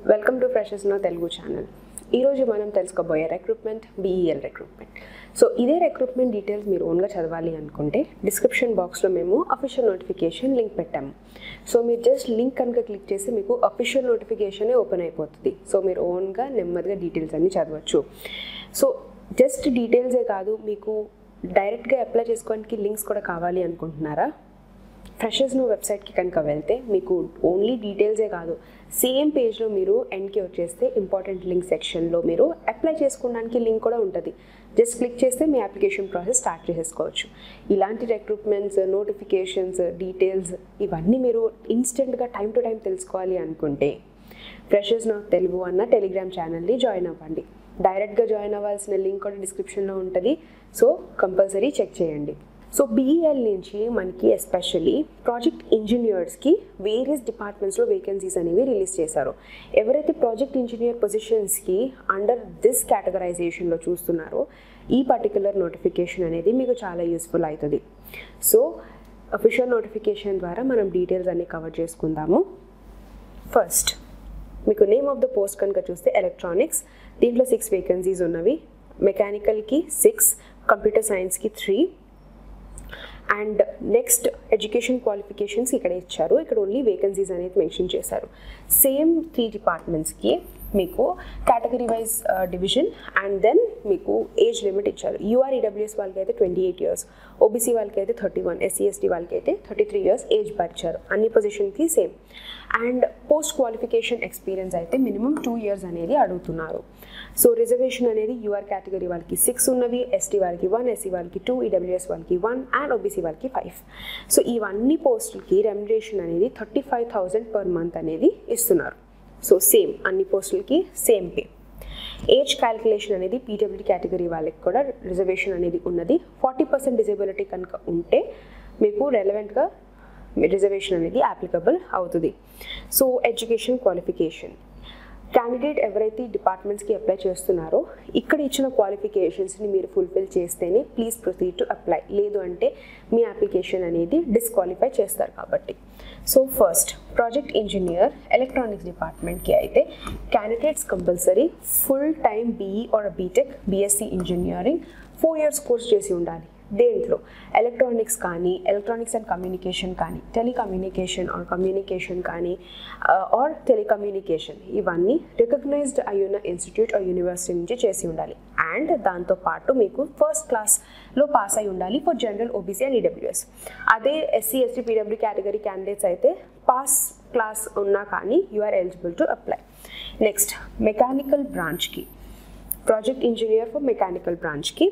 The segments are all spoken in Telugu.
వెల్కమ్ టు ఫ్రెషర్స్ నా తెలుగు ఛానల్ ఈరోజు మనం తెలుసుకోబోయే రిక్రూట్మెంట్ బీఈఎల్ రిక్రూట్మెంట్ సో ఇదే రిక్రూట్మెంట్ డీటెయిల్స్ మీరు ఓన్గా చదవాలి అనుకుంటే డిస్క్రిప్షన్ బాక్స్లో మేము అఫీషియల్ నోటిఫికేషన్ లింక్ పెట్టాము సో మీరు జస్ట్ లింక్ కనుక క్లిక్ చేసి మీకు అఫీషియల్ నోటిఫికేషనే ఓపెన్ అయిపోతుంది సో మీరు ఓన్గా నెమ్మదిగా డీటెయిల్స్ అన్నీ చదవచ్చు సో జస్ట్ డీటెయిల్సే కాదు మీకు డైరెక్ట్గా అప్లై చేసుకోవడానికి లింక్స్ కూడా కావాలి అనుకుంటున్నారా ఫ్రెషర్స్ నో వెబ్సైట్కి కనుక వెళ్తే మీకు ఓన్లీ డీటెయిల్సే కాదు సేమ్ పేజ్లో మీరు ఎండ్కి వచ్చేస్తే ఇంపార్టెంట్ లింక్ సెక్షన్లో మీరు అప్లై చేసుకోవడానికి లింక్ కూడా ఉంటుంది జస్ట్ క్లిక్ చేస్తే మీ అప్లికేషన్ ప్రాసెస్ స్టార్ట్ చేసేసుకోవచ్చు ఇలాంటి రిక్రూట్మెంట్స్ నోటిఫికేషన్స్ డీటెయిల్స్ ఇవన్నీ మీరు ఇన్స్టెంట్గా టైం టు టైం తెలుసుకోవాలి అనుకుంటే ఫ్రెషర్స్ నా తెలుగు అన్న టెలిగ్రామ్ ఛానల్ని జాయిన్ అవ్వండి డైరెక్ట్గా జాయిన్ అవ్వాల్సిన లింక్ కూడా డిస్క్రిప్షన్లో ఉంటుంది సో కంపల్సరీ చెక్ చేయండి సో బీఈఎల్ నుంచి మనకి ఎస్పెషల్లీ ప్రాజెక్ట్ ఇంజనీర్స్కి వేరియస్ డిపార్ట్మెంట్స్లో వేకెన్సీస్ అనేవి రిలీజ్ చేశారు ఎవరైతే ప్రాజెక్ట్ ఇంజనీర్ పొజిషన్స్కి అండర్ దిస్ కేటగరైజేషన్లో చూస్తున్నారో ఈ పర్టికులర్ నోటిఫికేషన్ అనేది మీకు చాలా యూస్ఫుల్ అవుతుంది సో అఫీషియల్ నోటిఫికేషన్ ద్వారా మనం డీటెయిల్స్ అన్ని కవర్ చేసుకుందాము ఫస్ట్ మీకు నేమ్ ఆఫ్ ద పోస్ట్ కనుక చూస్తే ఎలక్ట్రానిక్స్ దీంట్లో సిక్స్ వేకెన్సీస్ ఉన్నవి మెకానికల్కి సిక్స్ కంప్యూటర్ సైన్స్కి three and next education qualifications ఇక్కడ ఇచ్చారు ఇక్కడ ఓన్లీ వేకెన్సీస్ అనేది మెన్షన్ చేశారు సేమ్ త్రీ డిపార్ట్మెంట్స్కి మీకు category wise division and then మీకు ఏజ్ లిమిట్ ఇచ్చారు యూఆర్ఈడబ్ల్యూఎస్ వాళ్ళకి అయితే ట్వంటీ ఎయిట్ ఇయర్స్ ఓబీసీ వాళ్ళకి అయితే థర్టీ వన్ ఎస్సీ ఎస్టీ వాళ్ళకి అయితే థర్టీ త్రీ ఇయర్స్ ఏజ్ పరిచారు అన్ని పొజిషన్కి same and post qualification experience అయితే మినిమం టూ ఇయర్స్ అనేది అడుగుతున్నారు సో రిజర్వేషన్ అనేది యూఆర్ కేటగిరీ వాళ్ళకి సిక్స్ ఉన్నవి ఎస్టీ వాళ్ళకి వన్ ఎస్సీ వాళ్ళకి టూ ఈడబ్ల్యూఎస్ వాళ్ళకి వన్ అండ్ ఓబీసీ వాళ్ళకి ఫైవ్ సో ఇవన్నీ పోస్టులకి రెమ్యునరేషన్ అనేది thirty five thousand per month అనేది ఇస్తున్నారు సో సేమ్ అన్ని పోస్టులకి సేమ్ పే ఏజ్ క్యాలిక్యులేషన్ అనేది పీడబ్ల్యూడీ కేటగిరీ వాళ్ళకి కూడా రిజర్వేషన్ అనేది ఉన్నది ఫార్టీ పర్సెంట్ డిజేబిలిటీ కనుక ఉంటే మీకు రెలవెంట్గా రిజర్వేషన్ అనేది అప్లికబుల్ అవుతుంది సో ఎడ్యుకేషన్ క్వాలిఫికేషన్ క్యాండిడేట్ ఎవరైతే డిపార్ట్మెంట్స్కి అప్లై చేస్తున్నారో ఇక్కడ ఇచ్చిన క్వాలిఫికేషన్స్ని మీరు ఫుల్ఫిల్ చేస్తేనే ప్లీజ్ ప్రొసీడ్ టు అప్లై లేదు అంటే మీ అప్లికేషన్ అనేది డిస్క్వాలిఫై చేస్తారు కాబట్టి so first project engineer electronics డిపార్ట్మెంట్కి అయితే candidates compulsory full time BE or BTech BSc engineering four years course చేసి ఉండాలి దేంట్లో ఎలక్ట్రానిక్స్ కానీ ఎలక్ట్రానిక్స్ అండ్ కమ్యూనికేషన్ కానీ టెలికమ్యూనికేషన్ ఆర్ కమ్యూనికేషన్ కానీ ఆర్ టెలికమ్యూనికేషన్ ఇవన్నీ రికగ్నైజ్డ్ అయ్యున్న ఇన్స్టిట్యూట్ ఆర్ యూనివర్సిటీ నుంచి చేసి ఉండాలి అండ్ దాంతోపాటు మీకు ఫస్ట్ క్లాస్లో పాస్ అయి ఉండాలి for general OBC and EWS అదే SC ST PW category candidates అయితే పాస్ క్లాస్ ఉన్నా కానీ you are eligible to apply next mechanical బ్రాంచ్కి ప్రాజెక్ట్ ఇంజనీర్ ఫర్ మెకానికల్ బ్రాంచ్కి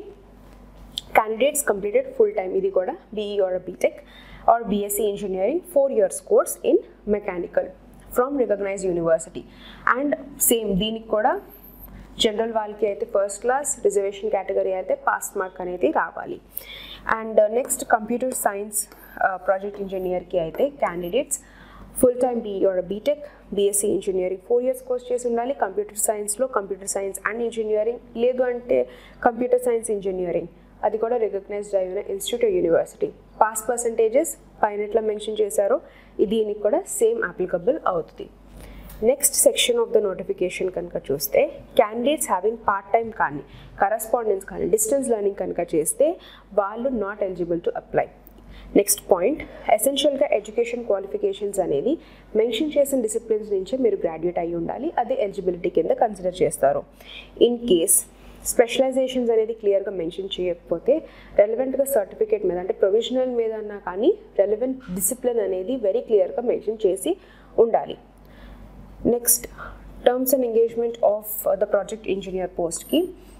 candidates completed full time ఇది కూడా BE or a BTech or BSc engineering 4 years course in mechanical from recognized university and same దీనికి కూడా జనరల్ వాళ్ళకి అయితే ఫస్ట్ క్లాస్ రిజర్వేషన్ కేటగిరీ అయితే పాస్ మార్క్ అనేది రావాలి and next computer science project ఇంజనీర్కి అయితే candidates full time BE or BTech BSc engineering four years course చేసి ఉండాలి కంప్యూటర్ సైన్స్లో కంప్యూటర్ సైన్స్ అండ్ ఇంజనీరింగ్ లేదు అంటే కంప్యూటర్ సైన్స్ ఇంజనీరింగ్ అది కూడా రికగ్నైజ్డ్ అయిన ఇన్స్టిట్యూట్ యూనివర్సిటీ పాస్ పర్సంటేజెస్ పైన ఎట్లా మెన్షన్ చేశారో దీనికి కూడా సేమ్ అప్లికబుల్ అవుతుంది next section of the notification కనుక చూస్తే క్యాండిడేట్స్ హ్యావింగ్ పార్ట్ టైం కానీ కరస్పాండెన్స్ కానీ డిస్టెన్స్ లెర్నింగ్ కనుక చేస్తే వాళ్ళు not eligible to apply next point ఎసెన్షియల్గా ఎడ్యుకేషన్ క్వాలిఫికేషన్స్ అనేది మెన్షన్ చేసిన డిసిప్లిన్స్ నుంచే మీరు గ్రాడ్యుయేట్ అయి ఉండాలి అదే ఎలిజిబిలిటీ కింద కన్సిడర్ చేస్తారు ఇన్ కేస్ స్పెషలైజేషన్స్ అనేది క్లియర్గా మెన్షన్ చేయకపోతే రెలవెంట్గా సర్టిఫికేట్ మీద అంటే ప్రొవిజనల్ మీద అన్నా కానీ రెలవెంట్ డిసిప్లిన్ అనేది వెరీ క్లియర్గా మెన్షన్ చేసి ఉండాలి next terms and engagement of the project engineer పోస్ట్కి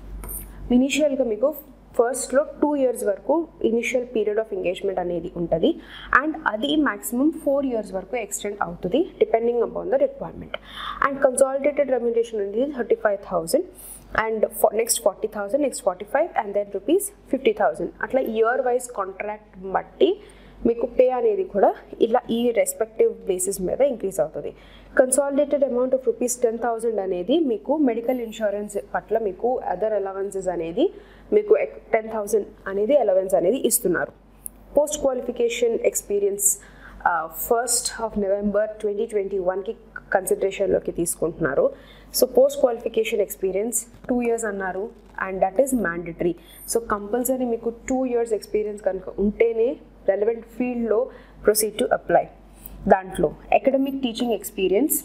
ఇనీషియల్గా మీకు ఫస్ట్లో టూ ఇయర్స్ వరకు ఇనిషియల్ పీరియడ్ ఆఫ్ ఎంగేజ్మెంట్ అనేది ఉంటుంది అండ్ అది మ్యాక్సిమం ఫోర్ ఇయర్స్ వరకు ఎక్స్టెండ్ అవుతుంది depending upon the requirement and consolidated remuneration అనేది thirty five thousand and next forty thousand next forty five and then rupees fifty thousand అట్లా ఇయర్ వైజ్ కాంట్రాక్ట్ బట్టి మీకు పే అనేది కూడా ఇలా ఈ రెస్పెక్టివ్ బేసిస్ మీద ఇంక్రీజ్ అవుతుంది consolidated amount of rupees ten thousand అనేది మీకు మెడికల్ ఇన్సూరెన్స్ పట్ల మీకు అదర్ అలవెన్సెస్ అనేది మీకు టెన్ థౌసండ్ అనేది అలవెన్స్ అనేది ఇస్తున్నారు post qualification experience first of November twenty twenty వన్కి కన్సిడరేషన్లోకి తీసుకుంటున్నారు so post qualification experience two years అన్నారు and that is mandatory so compulsory మీకు టూ ఇయర్స్ ఎక్స్పీరియన్స్ కనుక ఉంటేనే రెలవెంట్ ఫీల్డ్లో ప్రొసీడ్ టు అప్లై దాంట్లో academic teaching experience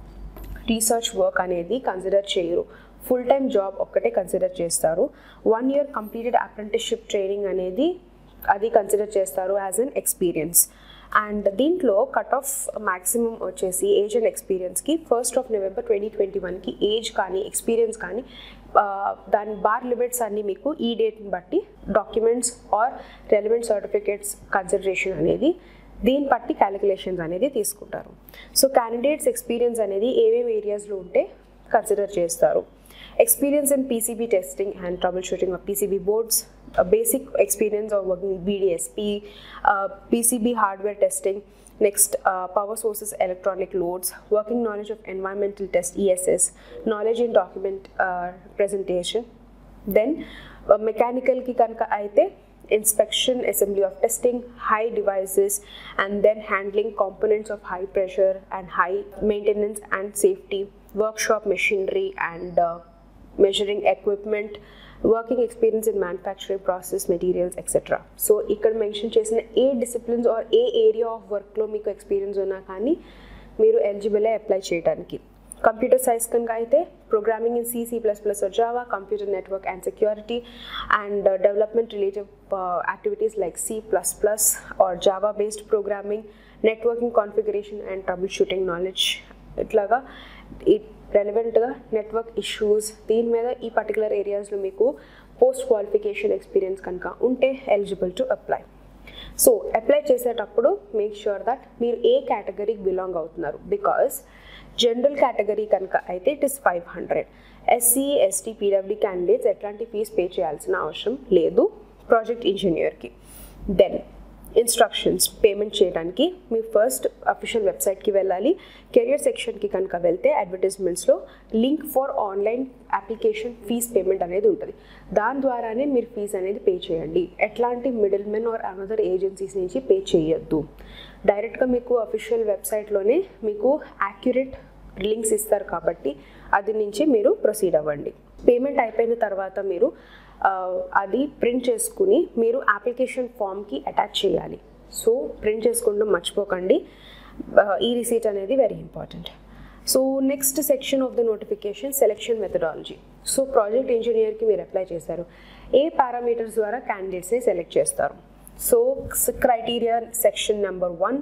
research work అనేది కన్సిడర్ చేయరు ఫుల్ టైం జాబ్ ఒక్కటే కన్సిడర్ చేస్తారు one year completed apprenticeship training అనేది అది కన్సిడర్ చేస్తారు యాజ్ అన్ ఎక్స్పీరియన్స్ అండ్ దీంట్లో కట్ ఆఫ్ మ్యాక్సిమం వచ్చేసి ఏజ్ అండ్ ఎక్స్పీరియన్స్కి first of November twenty twenty వన్కి ఏజ్ కానీ ఎక్స్పీరియన్స్ కానీ ఆ, దాని బార్ లిమిట్స్ అన్నీ మీకు ఈ డేట్ని బట్టి documents or relevant certificates consideration అనేది దీన్ని బట్టి క్యాలిక్యులేషన్స్ అనేది తీసుకుంటారు సో క్యాండిడేట్స్ ఎక్స్పీరియన్స్ అనేది ఏమేమి ఏరియాస్లో ఉంటే కన్సిడర్ చేస్తారు experience in PCB testing and troubleshooting of PCB boards, a basic experience of working with BDSP, uh, PCB hardware testing, next uh, power sources, electronic loads, working knowledge of environmental test ESS, knowledge in document uh, presentation, then uh, mechanical ki kanka aite inspection assembly of testing high devices and then handling components of high pressure and high maintenance and safety workshop machinery and uh, measuring equipment working experience in manufacturing process materials etcetera so ఇక్కడ మెన్షన్ చేసిన ఏ డిసిప్లిన్స్ ఆర్ ఏ ఏరియా ఆఫ్ వర్క్లో మీకు ఎక్స్పీరియన్స్ ఉన్నా కానీ మీరు ఎలిజిబులే అప్లై చేయడానికి కంప్యూటర్ సైన్స్ కనుక అయితే programming in C C plus plus Java computer network and security and development relative activities like C plus plus or Java based programming networking configuration and troubleshooting knowledge ఇట్లాగా ఈ రెలవెంట్గా నెట్వర్క్ ఇష్యూస్ దీని మీద ఈ పర్టికులర్ ఏరియాస్లో మీకు పోస్ట్ క్వాలిఫికేషన్ ఎక్స్పీరియన్స్ కనుక ఉంటే eligible to apply so apply చేసేటప్పుడు మేక్ ష్యూర్ దట్ మీరు ఏ కేటగిరీకి బిలాంగ్ అవుతున్నారు బికాస్ జనరల్ కేటగిరీ కనుక అయితే it is five hundred SC ST PW candidates ఎట్లాంటి ఫీజు పే చేయాల్సిన అవసరం లేదు ప్రాజెక్ట్ ఇంజనీర్కి దెన్ ఇన్స్ట్రక్షన్స్ పేమెంట్ చేయడానికి మీ ఫస్ట్ అఫీషియల్ వెబ్సైట్కి వెళ్ళాలి కెరియర్ సెక్షన్కి కనుక వెళ్తే అడ్వర్టైజ్మెంట్స్లో link for online application fee payment అనేది ఉంటుంది దాని ద్వారానే మీరు ఫీజ్ అనేది పే చేయండి ఎట్లాంటి middle men or another agencies నుంచి పే చేయొద్దు డైరెక్ట్గా మీకు అఫీషియల్ వెబ్సైట్లోనే మీకు యాక్యురేట్ లింక్స్ ఇస్తారు కాబట్టి అది నుంచి మీరు ప్రొసీడ్ అవ్వండి పేమెంట్ అయిపోయిన తర్వాత మీరు ఆ, అది ప్రింట్ చేసుకుని మీరు అప్లికేషన్ ఫామ్కి అటాచ్ చేయాలి సో ప్రింట్ చేసుకోవడం మర్చిపోకండి ఆ, ఈ రిసీట్ అనేది very important so next section of the notification selection methodology so project ఇంజనీర్కి మీరు అప్లై చేశారు ఏ పారామీటర్స్ ద్వారా క్యాండిడేట్స్ని సెలెక్ట్ చేస్తారు so criteria section number one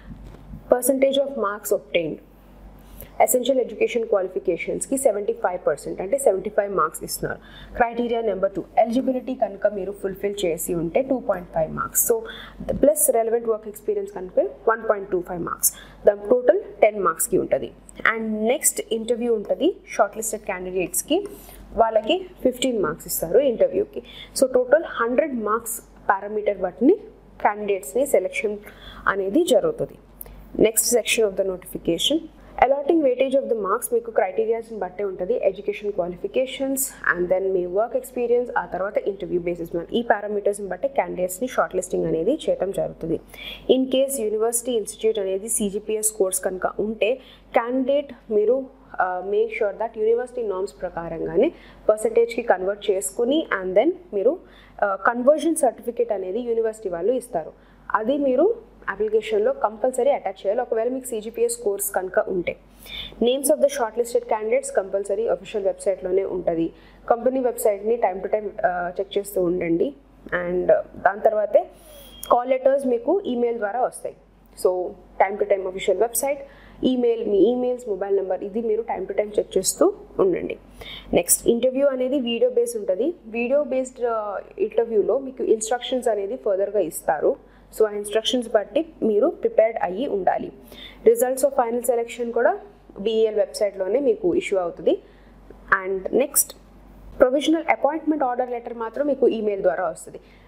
percentage of marks obtained essential education క్వాలిఫికేషన్స్కి సెవెంటీ ఫైవ్ పర్సెంట్ అంటే సెవెంటీ ఫైవ్ మార్క్స్ ఇస్తున్నారు క్రైటీరియా నెంబర్ టూ ఎలిజిబిలిటీ కనుక మీరు ఫుల్ఫిల్ చేసి ఉంటే two point five marks so plus relevant work experience కనుక one point two five marks the total ten మార్క్స్కి ఉంటుంది అండ్ నెక్స్ట్ ఇంటర్వ్యూ ఉంటుంది షార్ట్ లిస్టెడ్ క్యాండిడేట్స్కి వాళ్ళకి ఫిఫ్టీన్ మార్క్స్ ఇస్తారు ఇంటర్వ్యూకి so total hundred marks parameter బట్టిని క్యాండిడేట్స్ని సెలెక్షన్ అనేది జరుగుతుంది next section of the notification allotting weightage of the marks మీకు క్రైటీరియాస్ని బట్టే ఉంటుంది ఎడ్యుకేషన్ క్వాలిఫికేషన్స్ అండ్ దెన్ మీ వర్క్ ఎక్స్పీరియన్స్ ఆ తర్వాత ఇంటర్వ్యూ బేసిస్ మీద ఈ పారామీటర్స్ని బట్టి క్యాండిడేట్స్ని షార్ట్ లిస్టింగ్ అనేది చేయడం జరుగుతుంది ఇన్ కేస్ యూనివర్సిటీ ఇన్స్టిట్యూట్ అనేది సిజిపిఎస్ కోర్స్ కనుక ఉంటే క్యాండిడేట్ మీరు make sure that university norms ప్రకారంగానే పర్సంటేజ్కి కన్వర్ట్ చేసుకుని అండ్ దెన్ మీరు కన్వర్జన్ సర్టిఫికేట్ అనేది యూనివర్సిటీ వాళ్ళు ఇస్తారు అది మీరు అప్లికేషన్లో కంపల్సరీ అటాచ్ చేయాలి ఒకవేళ మీకు సిజిపిఎస్ కోర్స్ కనుక ఉంటే names of the short listed candidates compulsory official వెబ్సైట్లోనే ఉంటుంది కంపెనీ వెబ్సైట్ని టైం టు టైం చెక్ చేస్తూ ఉండండి అండ్ దాని తర్వాతే కాల్ లెటర్స్ మీకు ఈమెయిల్ ద్వారా వస్తాయి so time to time official website email మీ ఈమెయిల్స్ మొబైల్ నెంబర్ ఇది మీరు టైం టు టైం చెక్ చేస్తూ ఉండండి నెక్స్ట్ ఇంటర్వ్యూ అనేది వీడియో బేస్డ్ ఉంటుంది వీడియో బేస్డ్ ఇంటర్వ్యూలో మీకు ఇన్స్ట్రక్షన్స్ అనేది ఫర్దర్గా ఇస్తారు సో ఆ ఇన్స్ట్రక్షన్స్ బట్టి మీరు ప్రిపేర్డ్ అయ్యి ఉండాలి రిజల్ట్స్ ఆఫ్ ఫైనల్ సెలెక్షన్ కూడా బీఈఎల్ వెబ్సైట్లోనే మీకు ఇష్యూ అవుతుంది and next provisional appointment order letter మాత్రం మీకు ఈమెయిల్ ద్వారా వస్తుంది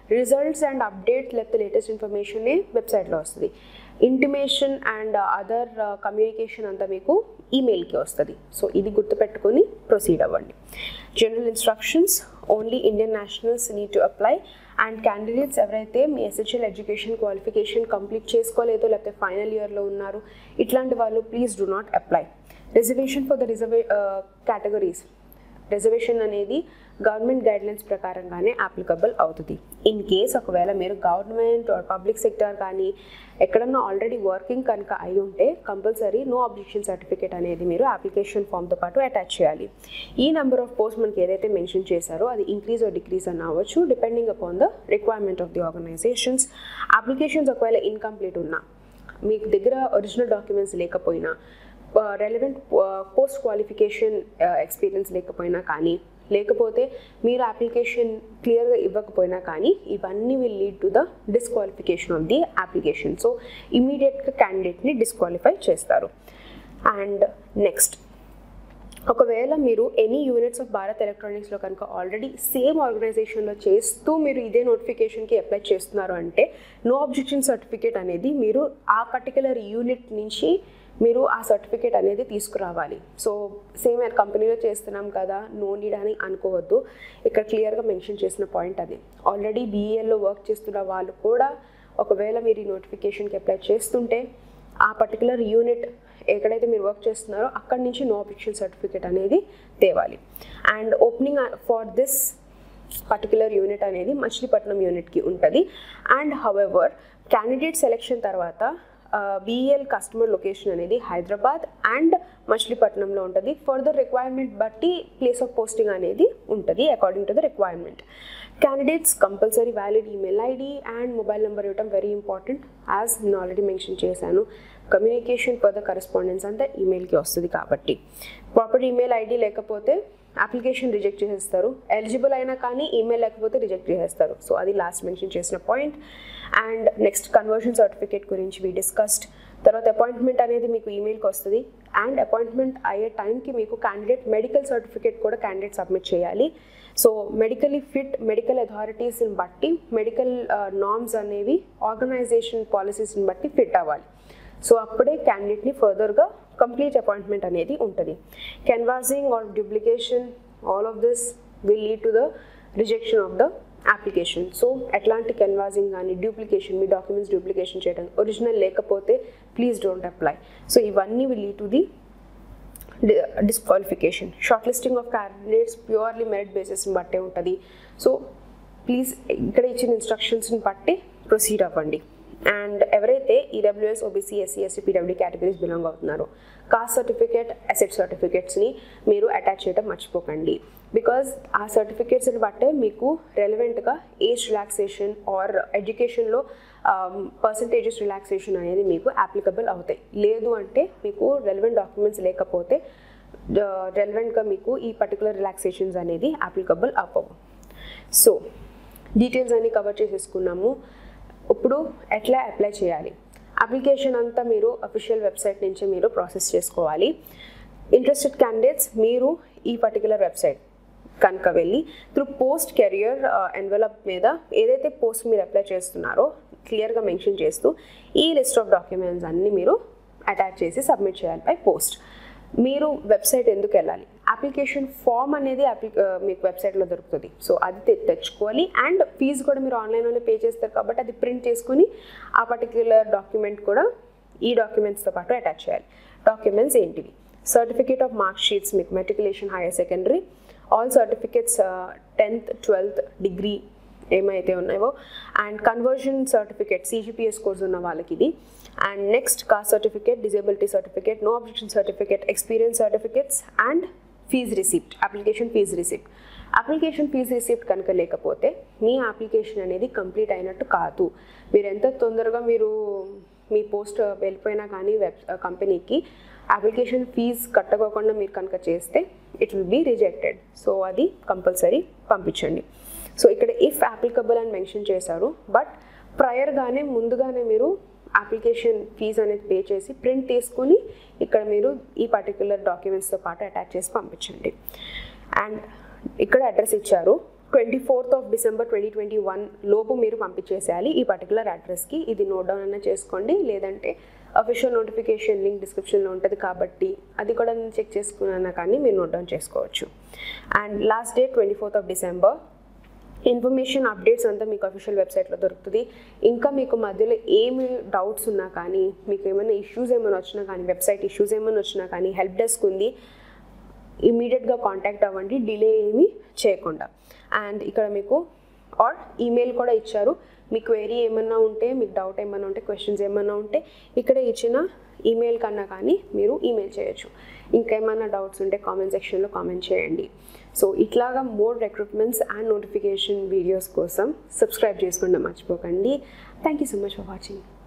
రిజల్ట్స్ అండ్ అప్డేట్స్ లేకపోతే లేటెస్ట్ ఇన్ఫర్మేషనే వెబ్సైట్లో వస్తుంది ఇంటిమేషన్ అండ్ అదర్ కమ్యూనికేషన్ అంతా మీకు ఈమెయిల్కి వస్తుంది సో ఇది గుర్తుపెట్టుకొని ప్రొసీడ్ అవ్వండి general instructions only Indian nationals need to apply and candidates ఎవరైతే మీ ఎస్హెచ్ఎల్ ఎడ్యుకేషన్ క్వాలిఫికేషన్ కంప్లీట్ చేసుకోలేదో లేకపోతే ఫైనల్ ఇయర్లో ఉన్నారు ఇట్లాంటి వాళ్ళు please do not apply reservation for the reserved categories reservation అనేది గవర్నమెంట్ గైడ్లైన్స్ ప్రకారంగానే అప్లికబుల్ అవుతుంది ఇన్ కేస్ ఒకవేళ మీరు గవర్నమెంట్ ఆర్ పబ్లిక్ సెక్టర్ కానీ ఎక్కడన్నా ఆల్రెడీ వర్కింగ్ కనుక అయి ఉంటే కంపల్సరీ నో అబ్జెక్షన్ సర్టిఫికేట్ అనేది మీరు అప్లికేషన్ ఫామ్తో పాటు అటాచ్ చేయాలి ఈ నెంబర్ ఆఫ్ పోస్ట్ మనకి ఏదైతే మెన్షన్ చేశారో అది ఇంక్రీజ్ ఆర్ డిక్రీజ్ అని అవ్వచ్చు depending upon the requirement of the organisations applications ఒకవేళ ఇన్కంప్లీట్ ఉన్నా మీకు దగ్గర ఒరిజినల్ డాక్యుమెంట్స్ లేకపోయినా రెలవెంట్ పోస్ట్ క్వాలిఫికేషన్ ఎక్స్పీరియన్స్ లేకపోయినా కానీ లేకపోతే మీరు అప్లికేషన్ క్లియర్గా ఇవ్వకపోయినా కానీ ఇవన్నీ will lead to the disqualification of the application so ఇమీడియట్గా క్యాండిడేట్ని డిస్క్వాలిఫై చేస్తారు అండ్ నెక్స్ట్ ఒకవేళ మీరు ఎనీ యూనిట్స్ ఆఫ్ భారత్ ఎలక్ట్రానిక్స్లో కనుక ఆల్రెడీ సేమ్ ఆర్గనైజేషన్లో చేస్తూ మీరు ఇదే నోటిఫికేషన్కి అప్లై చేస్తున్నారు అంటే నో అబ్జెక్షన్ సర్టిఫికేట్ అనేది మీరు ఆ పర్టికులర్ యూనిట్ నుంచి మీరు ఆ సర్టిఫికేట్ అనేది తీసుకురావాలి సో సేమ్ కంపెనీలో చేస్తున్నాం కదా నో నీడ్ అని అనుకోవద్దు ఇక్కడ క్లియర్గా మెన్షన్ చేసిన పాయింట్ అది ఆల్రెడీ బీఏఎల్లో వర్క్ చేస్తున్న వాళ్ళు కూడా ఒకవేళ మీరు ఈ నోటిఫికేషన్కి అప్లై చేస్తుంటే ఆ పర్టికులర్ యూనిట్ ఎక్కడైతే మీరు వర్క్ చేస్తున్నారో అక్కడి నుంచి నో అఫిషియల్ సర్టిఫికేట్ అనేది తేవాలి and opening for this particular unit అనేది మచిలీపట్నం యూనిట్కి ఉంటుంది అండ్ హవెవర్ క్యాండిడేట్ సెలెక్షన్ తర్వాత బీఎల్ కస్టమర్ లొకేషన్ అనేది హైదరాబాద్ అండ్ మచిలీపట్నంలో ఉంటుంది ఫర్దర్ రిక్వైర్మెంట్ బట్టి ప్లేస్ ఆఫ్ పోస్టింగ్ అనేది ఉంటుంది according to the requirement candidates compulsory valid email ID and mobile number ఇవ్వడం వెరీ ఇంపార్టెంట్ యాజ్ నేను ఆల్రెడీ మెన్షన్ చేశాను కమ్యూనికేషన్ ఫర్ ద కరెస్పాండెన్స్ అంతా ఈమెయిల్కి వస్తుంది కాబట్టి ప్రాపర్ ఈమెయిల్ ఐడి లేకపోతే అప్లికేషన్ రిజెక్ట్ చేసేస్తారు ఎలిజిబుల్ అయినా కానీ ఈమెయిల్ లేకపోతే రిజెక్ట్ చేసేస్తారు సో అది లాస్ట్ మెన్షన్ చేసిన point and next conversion certificate గురించి వీ డిస్కస్డ్ తర్వాత అపాయింట్మెంట్ అనేది మీకు ఈమెయిల్కి వస్తుంది అండ్ అపాయింట్మెంట్ అయ్యే టైంకి మీకు క్యాండిడేట్ మెడికల్ సర్టిఫికేట్ కూడా క్యాండిడేట్ సబ్మిట్ చేయాలి సో మెడికలీ ఫిట్ మెడికల్ అథారిటీస్ని బట్టి మెడికల్ నామ్స్ అనేవి ఆర్గనైజేషన్ పాలసీస్ని బట్టి ఫిట్ అవ్వాలి సో అప్పుడే క్యాండిడేట్ని ఫర్దర్గా కంప్లీట్ అపాయింట్మెంట్ అనేది ఉంటుంది canvassing or duplication all of this will lead to the rejection of the application so ఎట్లాంటి కెన్వాసింగ్ కానీ డూప్లికేషన్ మీ డాక్యుమెంట్స్ డూప్లికేషన్ చేయడం ఒరిజినల్ లేకపోతే ప్లీజ్ డోంట్ అప్లై సో ఇవన్నీ will lead to the disqualification short listing of candidates purely merit బేసిస్ని బట్టే ఉంటుంది సో ప్లీజ్ ఇక్కడ ఇచ్చిన ఇన్స్ట్రక్షన్స్ని బట్టి ప్రొసీడ్ అవ్వండి అండ్ ఎవరైతే EWS OBC SC SC PW categories belong అవుతున్నారో కాస్ట్ సర్టిఫికేట్ అసెట్ సర్టిఫికేట్స్ని మీరు అటాచ్ చేయడం మర్చిపోకండి బికాజ్ ఆ సర్టిఫికేట్స్ని బట్టే మీకు రెలవెంట్గా ఏజ్ రిలాక్సేషన్ ఆర్ ఎడ్యుకేషన్లో పర్సంటేజెస్ రిలాక్సేషన్ అనేది మీకు అప్లికబుల్ అవుతాయి లేదు అంటే మీకు రెలవెంట్ డాక్యుమెంట్స్ లేకపోతే రెలవెంట్గా మీకు ఈ పర్టికులర్ రిలాక్సేషన్స్ అనేది అప్లికబుల్ అవ్వవు సో డీటెయిల్స్ అన్ని కవర్ చేసేసుకున్నాము ఇప్పుడు ఎట్లా అప్లై చేయాలి అప్లికేషన్ అంతా మీరు అఫీషియల్ వెబ్సైట్ నుంచి మీరు ప్రాసెస్ చేసుకోవాలి ఇంట్రెస్టెడ్ క్యాండిడేట్స్ మీరు ఈ పర్టికులర్ వెబ్సైట్ కనుక వెళ్ళి త్రూ పోస్ట్ కెరియర్ ఎన్వలప్ మీద ఏదైతే పోస్ట్ మీరు అప్లై చేస్తున్నారో క్లియర్గా మెన్షన్ చేస్తూ ఈ లిస్ట్ ఆఫ్ డాక్యుమెంట్స్ అన్నీ మీరు అటాచ్ చేసి సబ్మిట్ చేయాలి బై పోస్ట్ మీరు వెబ్సైట్ ఎందుకు వెళ్ళాలి అప్లికేషన్ ఫామ్ అనేది అప్లి మీకు వెబ్సైట్లో దొరుకుతుంది సో అది తె- తెచ్చుకోవాలి అండ్ ఫీజు కూడా మీరు ఆన్లైన్లోనే పే చేస్తారు కాబట్టి అది ప్రింట్ చేసుకుని ఆ పర్టిక్యులర్ డాక్యుమెంట్ కూడా ఈ డాక్యుమెంట్స్తో పాటు అటాచ్ చేయాలి డాక్యుమెంట్స్ ఏంటివి సర్టిఫికేట్ ఆఫ్ మార్క్ షీట్స్ మీకు matriculation higher secondary all certificates tenth twelfth degree ఏమైతే ఉన్నాయో and conversion certificate CGPS course ఉన్న వాళ్ళకి ఇది and next caste certificate disability certificate no objection certificate experience certificates and fee receipt application fee receipt application fee receipt కనుక లేకపోతే మీ అప్లికేషన్ అనేది కంప్లీట్ అయినట్టు కాదు మీరు ఎంత తొందరగా మీరు మీ పోస్ట్ వెళ్ళిపోయినా కానీ వెబ్ కంపెనీకి అప్లికేషన్ ఫీజ్ కట్టకోకుండా మీరు కనుక చేస్తే it will be rejected so అది కంపల్సరీ పంపించండి సో ఇక్కడ ఇఫ్ అప్లికబుల్ అని మెన్షన్ చేశారు బట్ ప్రయర్గానే ముందుగానే మీరు అప్లికేషన్ ఫీజ్ అనేది పే చేసి ప్రింట్ తీసుకుని ఇక్కడ మీరు ఈ పర్టికులర్ డాక్యుమెంట్స్తో పాటు అటాచ్ చేసి పంపించండి అండ్ ఇక్కడ అడ్రస్ ఇచ్చారు twenty fourth of December twenty twenty one లోపు మీరు పంపించేసేయాలి ఈ పర్టికులర్ అడ్రస్కి ఇది నోట్ డౌన్ అయినా చేసుకోండి లేదంటే అఫీషియల్ నోటిఫికేషన్ లింక్ డిస్క్రిప్షన్లో ఉంటుంది కాబట్టి అది కూడా నేను చెక్ చేసుకున్నా కానీ మీరు నోట్ డౌన్ చేసుకోవచ్చు and last date twenty fourth of December information updates అంతా మీకు అఫీషియల్ వెబ్సైట్లో దొరుకుతుంది ఇంకా మీకు మధ్యలో ఏమి డౌట్స్ ఉన్నా కానీ మీకు ఏమైనా ఇష్యూస్ ఏమైనా వచ్చినా కానీ వెబ్సైట్ ఇష్యూస్ ఏమైనా వచ్చినా కానీ హెల్ప్ డెస్క్ ఉంది ఇమీడియట్గా కాంటాక్ట్ అవ్వండి డిలే ఏమీ చేయకుండా అండ్ ఇక్కడ మీకు ఆర్ ఈమెయిల్ కూడా ఇచ్చారు మీ క్వైరీ ఏమన్నా ఉంటే మీకు డౌట్ ఏమన్నా ఉంటే క్వశ్చన్స్ ఏమన్నా ఉంటే ఇక్కడ ఇచ్చిన ఈమెయిల్ కన్నా కానీ మీరు ఈమెయిల్ చేయొచ్చు ఇంకేమైనా డౌట్స్ ఉంటే కామెంట్ సెక్షన్లో కామెంట్ చేయండి సో ఇట్లాగా more recruitments and notification videos కోసం సబ్స్క్రైబ్ చేసుకోండి మర్చిపోకండి thank you so much for watching